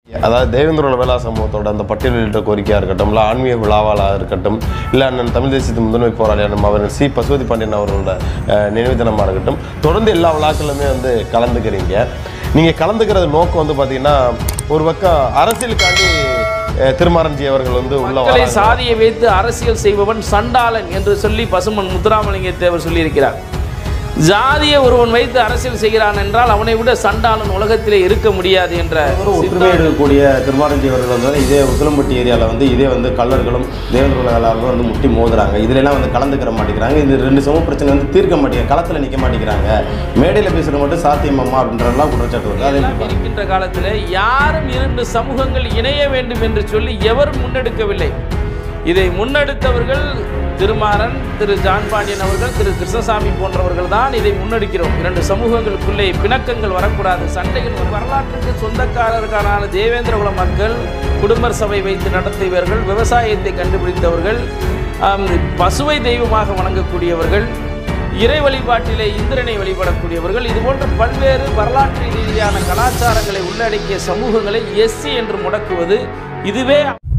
அதாவது தேவேந்திரோட வேளா சமூகத்தோட அந்த பட்டியலிட்ட கோரிக்கையாக இருக்கட்டும் இல்லை ஆன்மீக விழாவாளாக இருக்கட்டும் இல்லை அண்ணன் தமிழ் தேசியத்தின் முதன்மை போராளியான அவர் சி பசுபதி பாண்டியன் அவர்களோட அஹ், நினைவு தினமாக இருக்கட்டும் தொடர்ந்து எல்லா விழாக்களுமே வந்து கலந்துக்கிறீங்க நீங்கள் கலந்துக்கிறது நோக்கம் வந்து பார்த்தீங்கன்னா ஒரு பக்கம் அரசியலுக்காண்டி அஹ், திருமாரஞ்சி அவர்கள் வந்து உள்ள மக்களை வராங்க. சாதியை வைத்து அரசியல் செய்பவன் சண்டாளன் என்று சொல்லி பசுமன் முத்துராமலிங்க தேவர் சொல்லியிருக்கிறார் ஜாதியை ஒருவன் வைத்து அரசியல் செய்கிறான் என்றால் அவனை விட சண்டாளன் உலகத்திலே இருக்க முடியாது என்ற ஒரு ஒற்றுமை இருக்கக்கூடிய திருமாரஞ்சி அவர்கள் வந்து இதே உசிலம்பட்டி ஏரியாவில் வந்து இதே வந்து கல்லர்களும் தேவேந்திரர்களும் வந்து முட்டி மோதுறாங்க இதுல எல்லாம் வந்து கலந்துக்கிற மாட்டேங்கிறாங்க இது ரெண்டு சமூக பிரச்சனை வந்து தீர்க்க மாட்டேங்க களத்தில் நிற்க மாட்டேங்கிறாங்க மேடையில் பேசுறது மட்டும் சாத்தியமாமா அப்படின்றலாம் குற்றச்சாட்டு வருது அதை எல்லாம் இருக்கின்ற காலத்தில் யாரும் இரண்டு சமூகங்கள் இணைய வேண்டும் என்று சொல்லி எவரும் முன்னெடுக்கவில்லை இதை முன்னெடுத்தவர்கள் திருமாறன் திரு ஜான் பாண்டியன் அவர்கள் திரு கிருஷ்ணசாமி போன்றவர்கள் தான் இதை முன்னெடுக்கிறோம் இரண்டு சமூகங்களுக்குள்ளே பிணக்கங்கள் வரக்கூடாது சண்டைகள் வர- வரலாற்றுக்கு சொந்தக்காரர்களான தேவேந்திரகுல மக்கள் குடும்ப சபை வைத்து நடத்தியவர்கள் விவசாயத்தை கண்டுபிடித்தவர்கள் ஆம், பசுவை தெய்வமாக வணங்கக்கூடியவர்கள் இறை வழிபாட்டிலே இந்திரனை வழிபடக்கூடியவர்கள் இது போன்ற பல்வேறு வரலாற்று ரீதியான கலாச்சாரங்களை உள்ளடக்கிய சமூகங்களை எஸ்சி என்று முடக்குவது இதுவே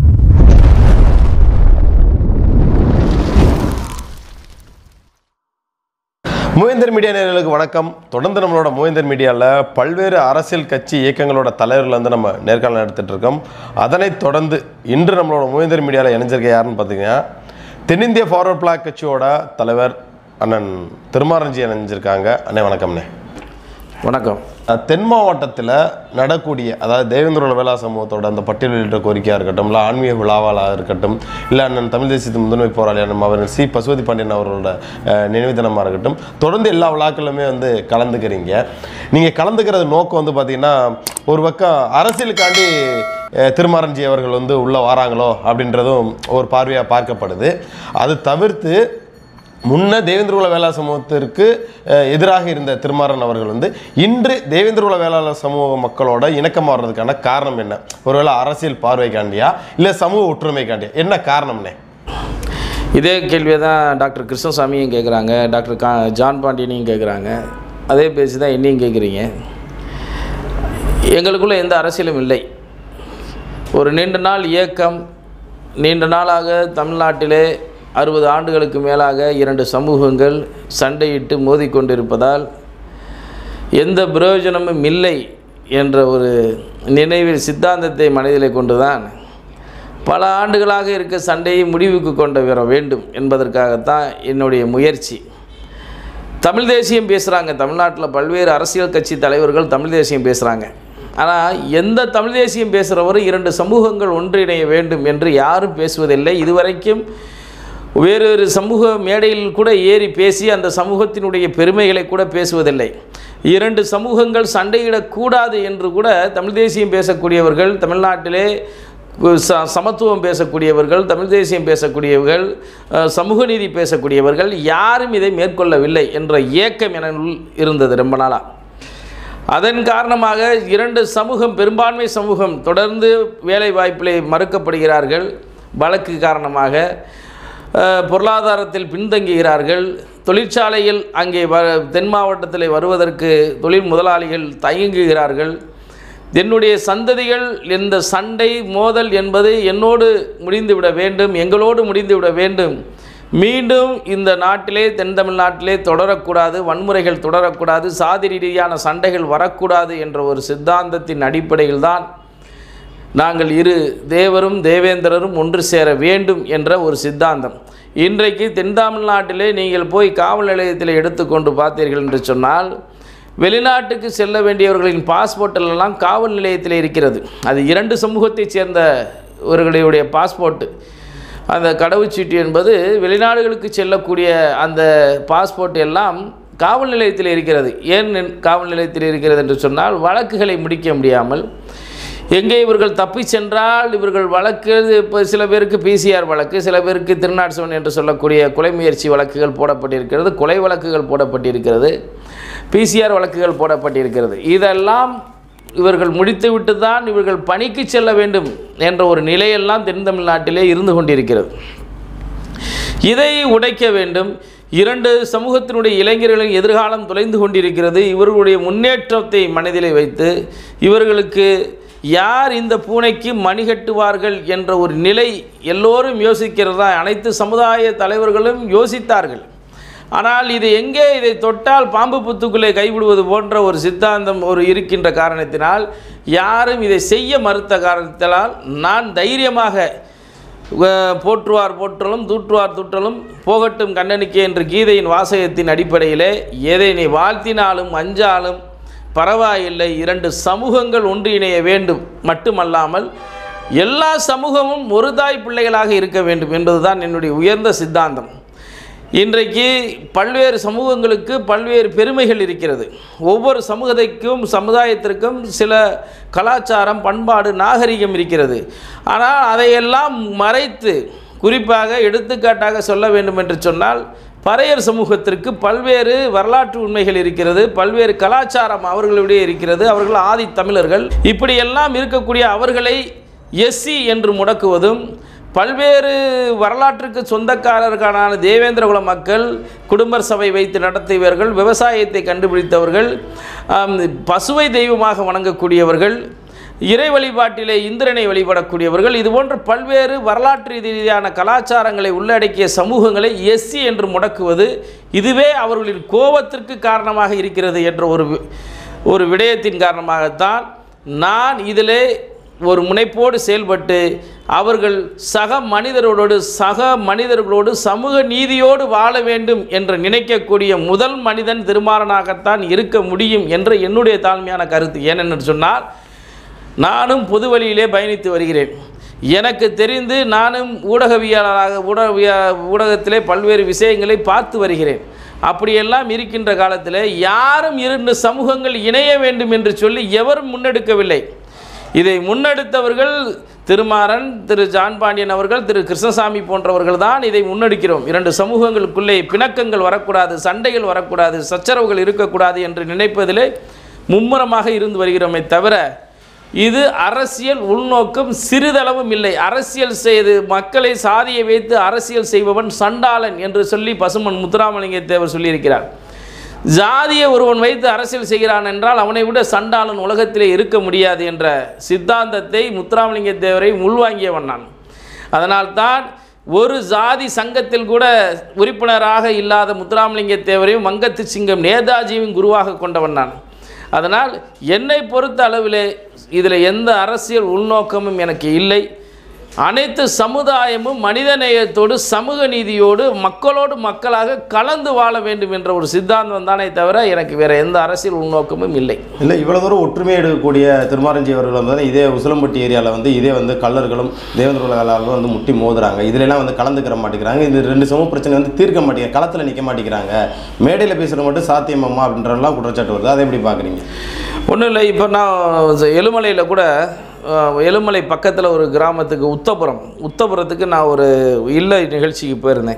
மூவேந்தர் மீடியா நேயர்களுக்கு வணக்கம் தொடர்ந்து நம்மளோட மூவேந்தர் மீடியாவில் பல்வேறு அரசியல் கட்சி இயக்கங்களோட தலைவர்கள் வந்து நம்ம நேர்காணல் எடுத்துட்டு இருக்கோம் அதனைத் தொடர்ந்து இன்று நம்மளோட மூவேந்தர் மீடியாவில் இணைஞ்சிருக்க யாருன்னு பார்த்தீங்கன்னா தென்னிந்திய ஃபார்வர்ட் பிளாக் கட்சியோட தலைவர் அண்ணன் திருமாரஞ்சி இணைஞ்சிருக்காங்க அண்ணே வணக்கம்ண்ணே வணக்கம் அஹ், தென் மாவட்டத்தில் நடக்கூடிய அதாவது தேவேந்திரோட வேளா சமூகத்தோட அந்த பட்டியலிட்ட கோரிக்கையாக இருக்கட்டும் இல்லை ஆன்மீக விழாவாளாக இருக்கட்டும் இல்லை அண்ணன் தமிழ் தேசியத்தின் முதன்மை போராளியான அவர் சி பசுபதி பாண்டியன் அவர்களோட அஹ், நினைவு தினமாக இருக்கட்டும் தொடர்ந்து எல்லா விழாக்களுமே வந்து கலந்துக்கிறீங்க நீங்கள் கலந்துக்கிறது நோக்கம் வந்து பார்த்தீங்கன்னா ஒரு பக்கம் அரசியலுக்காண்டி அஹ், திருமாரஞ்சி அவர்கள் வந்து உள்ளே வராங்களோ அப்படின்றதும் ஒரு பார்வையாக பார்க்கப்படுது அது தவிர்த்து முன்ன தேவேந்திரகுல வேளா சமூகத்திற்கு அஹ், எதிராக இருந்த திருமாறன் அவர்கள் வந்து இன்று தேவேந்திரகுல வேளாளர் சமூக மக்களோட இணக்கமாக வர்றதுக்கான காரணம் என்ன ஒருவேளை அரசியல் பார்வைக்காண்டியா இல்லை சமூக ஒற்றுமைக்காண்டியா என்ன காரணம்னே இதே கேள்வியை தான் டாக்டர் கிருஷ்ணசாமியும் கேட்குறாங்க டாக்டர் கா ஜான் பாண்டியனையும் கேட்குறாங்க அதே பேசி தான் என்னையும் கேட்குறீங்க எங்களுக்குள்ள எந்த அரசியலும் இல்லை ஒரு நீண்ட நாள் இயக்கம் நீண்ட நாளாக தமிழ்நாட்டிலே அறுபது ஆண்டுகளுக்கு மேலாக இரண்டு சமூகங்கள் சண்டையிட்டு மோதிக்கொண்டிருப்பதால் எந்த பிரயோஜனமும் இல்லை என்ற ஒரு நினைவில் சித்தாந்தத்தை மனதிலே கொண்டுதான் பல ஆண்டுகளாக இருக்க சண்டையை முடிவுக்கு கொண்டு வர வேண்டும் என்பதற்காகத்தான் என்னுடைய முயற்சி தமிழ் தேசியம் பேசுகிறாங்க தமிழ்நாட்டில் பல்வேறு அரசியல் கட்சி தலைவர்கள் தமிழ் தேசியம் பேசுகிறாங்க ஆனால் எந்த தமிழ் தேசியம் பேசுகிறவரும் இரண்டு சமூகங்கள் ஒன்றிணைய வேண்டும் என்று யாரும் பேசுவதில்லை இதுவரைக்கும் வேறொரு சமூக மேடையில் கூட ஏறி பேசி அந்த சமூகத்தினுடைய பெருமைகளை கூட பேசுவதில்லை இரண்டு சமூகங்கள் சண்டையிடக்கூடாது என்று கூட தமிழ் தேசியம் பேசக்கூடியவர்கள் தமிழ்நாட்டிலே ச சமத்துவம் பேசக்கூடியவர்கள் தமிழ் தேசியம் பேசக்கூடியவர்கள் அஹ், சமூக நீதி பேசக்கூடியவர்கள் யாரும் இதை மேற்கொள்ளவில்லை என்ற ஏக்கம் எனக்குள் இருந்தது ரொம்ப நாளாக அதன் காரணமாக இரண்டு சமூகம் பெரும்பான்மை சமூகம் தொடர்ந்து வேலை வாய்ப்பிலே மறுக்கப்படுகிறார்கள் வழக்கு காரணமாக அஹ், பொருளாதாரத்தில் பின்தங்குகிறார்கள் தொழிற்சாலையில் அங்கே வ தென் மாவட்டத்தில் வருவதற்கு தொழில் முதலாளிகள் தயங்குகிறார்கள் என்னுடைய சந்ததிகள் இந்த சண்டை மோதல் என்பது என்னோடு முடிந்துவிட வேண்டும் எங்களோடு முடிந்துவிட வேண்டும் மீண்டும் இந்த நாட்டிலே தென் தமிழ்நாட்டிலே தொடரக்கூடாது வன்முறைகள் தொடரக்கூடாது சாதி ரீதியான சண்டைகள் வரக்கூடாது என்ற ஒரு சித்தாந்தத்தின் அடிப்படையில் தான் நாங்கள் இரு தேவரும் தேவேந்திரரும் ஒன்று சேர வேண்டும் என்ற ஒரு சித்தாந்தம் இன்றைக்கு தென் தமிழ்நாட்டிலே நீங்கள் போய் காவல் நிலையத்தில் எடுத்துக்கொண்டு பார்த்தீர்கள் என்று சொன்னால் வெளிநாட்டுக்கு செல்ல வேண்டியவர்களின் பாஸ்போர்ட் எல்லாம் காவல் நிலையத்தில் இருக்கிறது அது இரண்டு சமூகத்தைச் சேர்ந்தவர்களுடைய பாஸ்போர்ட் அந்த கடவுச்சீட்டு என்பது வெளிநாடுகளுக்கு செல்லக்கூடிய அந்த பாஸ்போர்ட் எல்லாம் காவல் நிலையத்தில் இருக்கிறது ஏன் நின்- காவல் நிலையத்தில் இருக்கிறது என்று சொன்னால் வழக்குகளை முடிக்க முடியாமல் எங்கே இவர்கள் தப்பி சென்றால் இவர்கள் வழக்கு இப்போ சில பேருக்கு பிசிஆர் வழக்கு சில பேருக்கு திருநாட்சவன் என்று சொல்லக்கூடிய கொலை முயற்சி வழக்குகள் போடப்பட்டிருக்கிறது கொலை வழக்குகள் போடப்பட்டிருக்கிறது பிசிஆர் வழக்குகள் போடப்பட்டிருக்கிறது இதெல்லாம் இவர்கள் முடித்துவிட்டு தான் இவர்கள் பணிக்கு செல்ல வேண்டும் என்ற ஒரு நிலையெல்லாம் தென் தமிழ்நாட்டிலே இருந்து கொண்டிருக்கிறது இதை உடைக்க வேண்டும் இரண்டு சமூகத்தினுடைய இளைஞர்களின் எதிர்காலம் தொலைந்து கொண்டிருக்கிறது இவர்களுடைய முன்னேற்றத்தை மனதிலே வைத்து இவர்களுக்கு யார் இந்த பூனைக்கு மணி கட்டுவார்கள் என்ற ஒரு நிலை எல்லோரும் யோசிக்கிறதா அனைத்து சமுதாய தலைவர்களும் யோசித்தார்கள் ஆனால் இது எங்கே இதை தொட்டால் பாம்பு புத்துக்குள்ளே கைவிடுவது போன்ற ஒரு சித்தாந்தம் ஒரு இருக்கின்ற காரணத்தினால் யாரும் இதை செய்ய மறுத்த காரணத்தினால் நான் தைரியமாக அஹ், போற்றுவார் போற்றலும் தூற்றுவார் தூற்றலும் போகட்டும் கண்ணனுக்கே என்ற கீதையின் வாசகத்தின் அடிப்படையிலே எதை நீ வாழ்த்தினாலும் அஞ்சாலும் பரவாயில்லை இரண்டு சமூகங்கள் ஒன்றிணைய வேண்டும் மட்டுமல்லாமல் எல்லா சமூகமும் ஒரு தாய் பிள்ளைகளாக இருக்க வேண்டும் என்பதுதான் என்னுடைய உயர்ந்த சித்தாந்தம் இன்றைக்கு பல்வேறு சமூகங்களுக்கு பல்வேறு பெருமைகள் இருக்கிறது ஒவ்வொரு சமூகத்தைக்கும் சமுதாயத்திற்கும் சில கலாச்சாரம் பண்பாடு நாகரிகம் இருக்கிறது ஆனால் அதையெல்லாம் மறைத்து குறிப்பாக எடுத்துக்காட்டாக சொல்ல வேண்டும் என்று சொன்னால் பறையர் சமூகத்திற்கு பல்வேறு வரலாற்று உண்மைகள் இருக்கிறது பல்வேறு கலாச்சாரம் அவர்களுடைய இருக்கிறது அவர்கள் ஆதி தமிழர்கள் இப்படியெல்லாம் இருக்கக்கூடிய அவர்களை எஸ்சி என்று முடக்குவதும் பல்வேறு வரலாற்றுக்கு சொந்தக்காரர்களான தேவேந்திரகுல மக்கள் குடும்பர் சபை வைத்து நடத்தியவர்கள் விவசாயத்தை கண்டுபிடித்தவர்கள் ஆம், பசுவை தெய்வமாக வணங்கக்கூடியவர்கள் இறை வழிபாட்டிலே இந்திரனை வழிபடக்கூடியவர்கள் இது போன்ற பல்வேறு வரலாற்று ரீதியான கலாச்சாரங்களை உள்ளடக்கிய சமூகங்களை எஸ்சி என்று முடக்குவது இதுவே அவர்களின் கோபத்திற்கு காரணமாக இருக்கிறது என்ற ஒரு வி- ஒரு விடயத்தின் காரணமாகத்தான் நான் இதிலே ஒரு முனைப்போடு செயல்பட்டு அவர்கள் சக மனிதர்களோடு சக மனிதர்களோடு சமூக நீதியோடு வாழ வேண்டும் என்று நினைக்கக்கூடிய முதல் மனிதன் திருமாறனாகத்தான் இருக்க முடியும் என்ற என்னுடைய தாழ்மையான கருத்து ஏனென்று சொன்னால் நானும் பொது வழியிலே பயணித்து வருகிறேன் எனக்கு தெரிந்து நானும் ஊடகவியலாளராக ஊடகவியா ஊடகத்திலே பல்வேறு விஷயங்களை பார்த்து வருகிறேன் அப்படியெல்லாம் இருக்கின்ற காலத்தில் யாரும் இரண்டு சமூகங்கள் இணைய வேண்டும் என்று சொல்லி எவரும் முன்னெடுக்கவில்லை இதை முன்னெடுத்தவர்கள் திருமாறன் திரு ஜான் பாண்டியன் அவர்கள் திரு கிருஷ்ணசாமி போன்றவர்கள் தான் இதை முன்னெடுக்கிறோம் இரண்டு சமூகங்களுக்குள்ளே பிணக்கங்கள் வரக்கூடாது சண்டைகள் வரக்கூடாது சச்சரவுகள் இருக்கக்கூடாது என்று நினைப்பதிலே மும்முரமாக இருந்து வருகிறோமே தவிர இது அரசியல் உள்நோக்கம் சிறிதளவும் இல்லை அரசியல் செய்து மக்களை சாதியை வைத்து அரசியல் செய்பவன் சண்டாளன் என்று சொல்லி பசுமன் முத்துராமலிங்க தேவர் சொல்லியிருக்கிறார் ஜாதியை ஒருவன் வைத்து அரசியல் செய்கிறான் என்றால் அவனை விட சண்டாளன் உலகத்திலே இருக்க முடியாது என்ற சித்தாந்தத்தை முத்துராமலிங்க தேவரை உள்வாங்கியவன் நான் அதனால்தான் ஒரு ஜாதி சங்கத்தில் கூட உறுப்பினராக இல்லாத முத்துராமலிங்க தேவரையும் வங்கத்து சிங்கம் நேதாஜியும் குருவாக கொண்டவன் நான் அதனால் என்னை பொறுத்த அளவிலே இதில் எந்த அரசியல் உள்நோக்கமும் எனக்கு இல்லை அனைத்து சமுதாயமும் மனிதநேயத்தோடு சமூக நீதியோடு மக்களோடு மக்களாக கலந்து வாழ வேண்டும் என்ற ஒரு சித்தாந்தம் தானே தவிர எனக்கு வேறு எந்த அரசியல் உள்நோக்கமும் இல்லை இல்லை இவ்வளோ தூரம் ஒற்றுமை எடுக்கக்கூடிய திருமாரஞ்சி அவர்கள் வந்து இதே உசிலம்பட்டி ஏரியாவில் வந்து இதே வந்து கல்லர்களும் தேவேந்திர உலகளாலும் வந்து முட்டி மோதுறாங்க இதுலலாம் வந்து கலந்துக்கிற மாட்டேங்கிறாங்க இது ரெண்டு சமூக பிரச்சனை வந்து தீர்க்க மாட்டேங்க களத்தில் நிற்க மாட்டேங்கிறாங்க மேடையில் பேசுகிற மட்டும் சாத்தியமாம்மா அப்படின்றலாம் குற்றச்சாட்டு வருது அதை எப்படி பார்க்குறீங்க ஒன்றும் இல்லை இப்போ நான் எலுமலையில் கூட அஹ், எலுமலை பக்கத்தில் ஒரு கிராமத்துக்கு உத்தபுரம் உத்தபுரத்துக்கு நான் ஒரு இல்ல நிகழ்ச்சிக்கு போயிருந்தேன்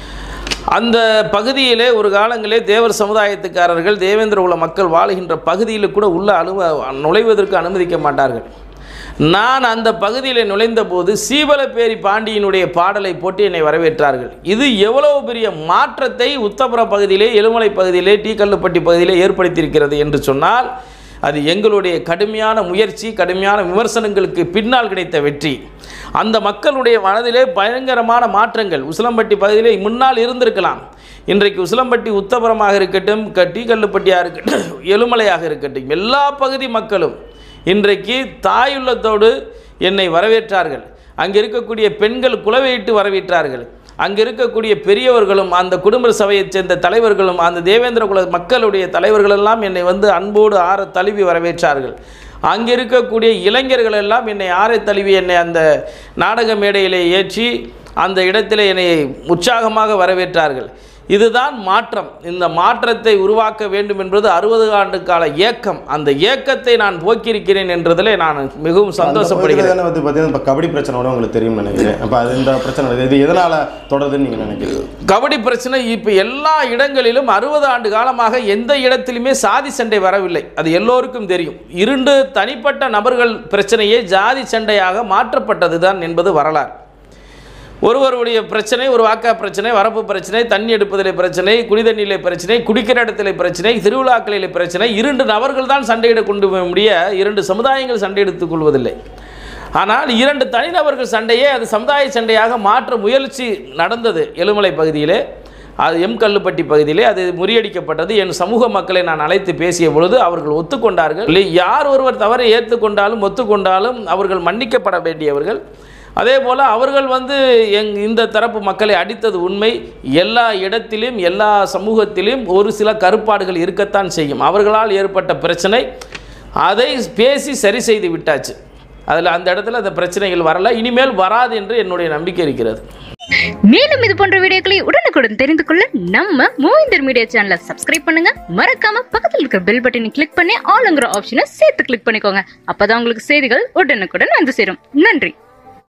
அந்த பகுதியிலே ஒரு காலங்களே தேவர் சமுதாயத்துக்காரர்கள் தேவேந்திர குல மக்கள் வாழுகின்ற பகுதியில் கூட உள்ள அனும நுழைவதற்கு அனுமதிக்க மாட்டார்கள் நான் அந்த பகுதியில் நுழைந்தபோது சீவலப்பேரி பாண்டியனுடைய பாடலை போட்டு என்னை வரவேற்றார்கள் இது எவ்வளவு பெரிய மாற்றத்தை உத்தபுர பகுதியிலே எலுமலை பகுதியிலே டீ கல்லுப்பட்டி பகுதியிலே ஏற்படுத்தியிருக்கிறது என்று சொன்னால் அது எங்களுடைய கடுமையான முயற்சி கடுமையான விமர்சனங்களுக்கு பின்னால் கிடைத்த வெற்றி அந்த மக்களுடைய மனதிலே பயங்கரமான மாற்றங்கள் உசிலம்பட்டி பகுதியிலே முன்னால் இருந்திருக்கலாம் இன்றைக்கு உசிலம்பட்டி உத்தபுரமாக இருக்கட்டும் க டீக்கல்லுப்பட்டியாக இருக்கட்டும் எலுமலையாக இருக்கட்டும் எல்லா பகுதி மக்களும் இன்றைக்கு தாயுள்ளத்தோடு என்னை வரவேற்றார்கள் அங்கே இருக்கக்கூடிய பெண்கள் குலவையிட்டு வரவேற்றார்கள் அங்கே இருக்கக்கூடிய பெரியவர்களும் அந்த குடும்ப சபையைச் சேர்ந்த தலைவர்களும் அந்த தேவேந்திர குல மக்களுடைய தலைவர்களெல்லாம் என்னை வந்து அன்போடு ஆற தழுவி வரவேற்றார்கள் அங்கே இருக்கக்கூடிய இளைஞர்கள் எல்லாம் என்னை ஆரை தழுவி என்னை அந்த நாடக மேடையிலே ஏற்றி அந்த இடத்திலே என்னை உற்சாகமாக வரவேற்றார்கள் இதுதான் மாற்றம் இந்த மாற்றத்தை உருவாக்க வேண்டும் என்பது அறுபது ஆண்டு கால ஏக்கம் அந்த ஏக்கத்தை நான் போக்கியிருக்கிறேன் என்றதிலே நான் மிகவும் சந்தோஷப்படுகிறேன் தானே வந்து பார்த்தீங்கன்னா இப்போ கபடி பிரச்சனை கூட உங்களுக்கு தெரியும்னு நினைக்கிறேன் அப்போ அது இந்த பிரச்சனை வருது. இது எதனால் தொடருதுன்னு நீங்கள் நினைக்கிறீங்க கபடி பிரச்சனை இப்போ எல்லா இடங்களிலும் அறுபது ஆண்டு காலமாக எந்த இடத்திலுமே சாதி சண்டை வரவில்லை அது எல்லோருக்கும் தெரியும் இரண்டு தனிப்பட்ட நபர்கள் பிரச்சனையே ஜாதி சண்டையாக மாற்றப்பட்டது தான் என்பது வரலாறு ஒருவருடைய பிரச்சனை ஒரு வாக்கா பிரச்சனை வரப்பு பிரச்சனை தண்ணி எடுப்பதிலே பிரச்சனை குடிதண்ணிலே பிரச்சனை குடிக்கிற இடத்திலே பிரச்சனை திருவிழாக்களிலே பிரச்சனை இரண்டு நபர்கள் தான் சண்டையிட கொண்டு போக முடிய இரண்டு சமுதாயங்கள் சண்டையிடுத்துக் கொள்வதில்லை ஆனால் இரண்டு தனிநபர்கள் சண்டையே அது சமுதாய சண்டையாக மாற்ற முயற்சி நடந்தது எழுமலை பகுதியிலே அது எம் கல்லுப்பட்டி பகுதியிலே அது முறியடிக்கப்பட்டது என் சமூக மக்களை நான் அழைத்து பேசிய பொழுது அவர்கள் ஒத்துக்கொண்டார்கள் இல்லை யார் ஒருவர் தவறை ஏற்றுக்கொண்டாலும் ஒத்துக்கொண்டாலும் அவர்கள் மன்னிக்கப்பட வேண்டியவர்கள் அதே போல் அவர்கள் வந்து எங் இந்த தரப்பு மக்களை அடித்தது உண்மை எல்லா இடத்திலும் எல்லா சமூகத்திலும் ஒரு சில கருப்பாடுகள் இருக்கத்தான் செய்யும் அவர்களால் ஏற்பட்ட பிரச்சனை அதை பேசி சரி செய்து விட்டாச்சு அதில் அந்த இடத்துல அந்த பிரச்சனைகள் வரல இனிமேல் வராது என்று என்னுடைய நம்பிக்கை இருக்கிறது மேலும் இது போன்ற வீடியோக்களை உடனுக்குடன் தெரிந்து கொள்ள நம்ம மூவிந்தர் மீடியா சேனலை சப்ஸ்கிரைப் பண்ணுங்க மறக்காம பக்கத்தில் இருக்கிற பெல் பட்டனை கிளிக் பண்ணி ஆளுங்கிற ஆப்ஷனை சேர்த்து கிளிக் பண்ணிக்கோங்க அப்பதான் உங்களுக்கு செய்திகள் உடனுக்குடன் வந்து சேரும் நன்றி